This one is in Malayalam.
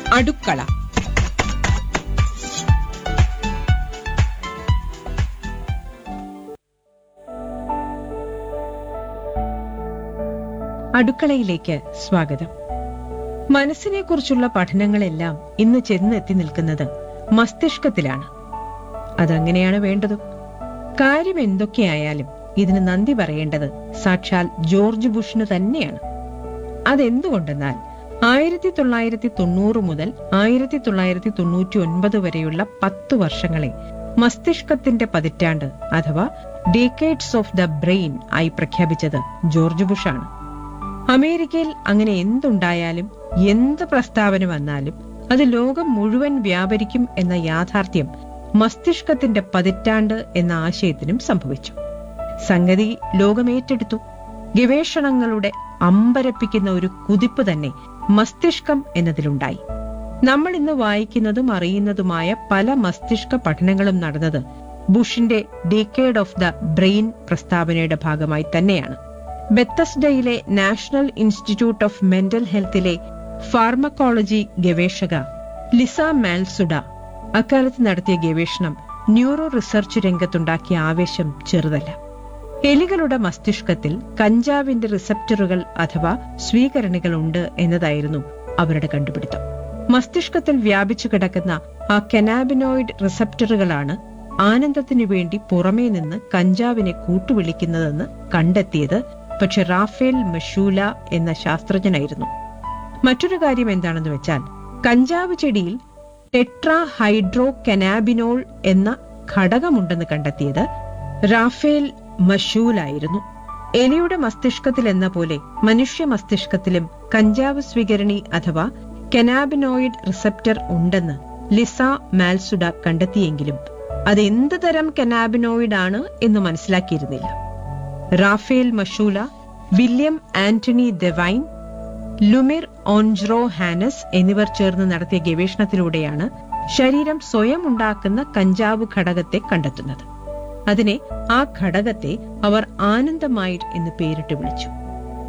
അടുക്കള അടുക്കളയിലേക്ക് സ്വാഗതം മനസ്സിനെക്കുറിച്ചുള്ള പഠനങ്ങളെല്ലാം ഇന്ന് ചെന്നെത്തി നിൽക്കുന്നത് മസ്തിഷ്കത്തിലാണ് അതങ്ങനെയാണ് വേണ്ടതും കാര്യം എന്തൊക്കെയായാലും ഇതിന് നന്ദി പറയേണ്ടത് സാക്ഷാൽ ജോർജ് ബുഷിന് തന്നെയാണ് അതെന്തുകൊണ്ടെന്നാൽ ആയിരത്തി തൊള്ളായിരത്തി തൊണ്ണൂറ് മുതൽ ആയിരത്തി തൊള്ളായിരത്തി തൊണ്ണൂറ്റി ഒൻപത് വരെയുള്ള പത്തു വർഷങ്ങളെ മസ്തിഷ്കത്തിന്റെ പതിറ്റാണ്ട് അഥവാ ഡേക്കേഡ്സ് ഓഫ് ദ ബ്രെയിൻ ആയി പ്രഖ്യാപിച്ചത് ജോർജ് ബുഷാണ് അമേരിക്കയിൽ അങ്ങനെ എന്തുണ്ടായാലും എന്ത് പ്രസ്താവന വന്നാലും അത് ലോകം മുഴുവൻ വ്യാപരിക്കും എന്ന യാഥാർത്ഥ്യം മസ്തിഷ്കത്തിന്റെ പതിറ്റാണ്ട് എന്ന ആശയത്തിനും സംഭവിച്ചു സംഗതി ലോകമേറ്റെടുത്തു ഗവേഷണങ്ങളുടെ അമ്പരപ്പിക്കുന്ന ഒരു കുതിപ്പ് തന്നെ മസ്തിഷ്കം എന്നതിലുണ്ടായി നമ്മൾ ഇന്ന് വായിക്കുന്നതും അറിയുന്നതുമായ പല മസ്തിഷ്ക പഠനങ്ങളും നടന്നത് ബുഷിന്റെ ഡീക്കേഡ് ഓഫ് ദ ബ്രെയിൻ പ്രസ്താവനയുടെ ഭാഗമായി തന്നെയാണ് ബെത്തസ്ഡയിലെ നാഷണൽ ഇൻസ്റ്റിറ്റ്യൂട്ട് ഓഫ് മെന്റൽ ഹെൽത്തിലെ ഫാർമക്കോളജി ഗവേഷക ലിസ മാൽസുഡ അക്കാലത്ത് നടത്തിയ ഗവേഷണം ന്യൂറോ റിസർച്ച് രംഗത്തുണ്ടാക്കിയ ആവേശം ചെറുതല്ല എലികളുടെ മസ്തിഷ്കത്തിൽ കഞ്ചാവിന്റെ റിസപ്റ്ററുകൾ അഥവാ സ്വീകരണികൾ ഉണ്ട് എന്നതായിരുന്നു അവരുടെ കണ്ടുപിടുത്തം മസ്തിഷ്കത്തിൽ വ്യാപിച്ചു കിടക്കുന്ന ആ കനാബിനോയിഡ് റിസപ്റ്ററുകളാണ് ആനന്ദത്തിനു വേണ്ടി പുറമേ നിന്ന് കഞ്ചാവിനെ കൂട്ടുവിളിക്കുന്നതെന്ന് കണ്ടെത്തിയത് പക്ഷെ റാഫേൽ മഷൂല എന്ന ശാസ്ത്രജ്ഞനായിരുന്നു മറ്റൊരു കാര്യം എന്താണെന്ന് വെച്ചാൽ കഞ്ചാവ് ചെടിയിൽ ടെട്രാ ഹൈഡ്രോ കനാബിനോൾ എന്ന ഘടകമുണ്ടെന്ന് കണ്ടെത്തിയത് റാഫേൽ മഷൂലായിരുന്നു എലിയുടെ മസ്തിഷ്കത്തിൽ എന്ന പോലെ മനുഷ്യ മസ്തിഷ്കത്തിലും കഞ്ചാവ് സ്വീകരണി അഥവാ കനാബിനോയിഡ് റിസപ്റ്റർ ഉണ്ടെന്ന് ലിസ മാൽസുഡ കണ്ടെത്തിയെങ്കിലും അത് എന്ത് തരം കനാബിനോയിഡ് ആണ് എന്ന് മനസ്സിലാക്കിയിരുന്നില്ല Raphael Mechoulam William Anthony Devane Lumir ഓൺജ്രോ ഹാനസ് എന്നിവർ ചേർന്ന് നടത്തിയ ഗവേഷണത്തിലൂടെയാണ് ശരീരം സ്വയം ഉണ്ടാക്കുന്ന കഞ്ചാവ് ഘടകത്തെ കണ്ടെത്തുന്നത് അതിനെ ആ ഘടകത്തെ അവർ ആനന്ദമൈഡ് എന്ന് പേരിട്ട് വിളിച്ചു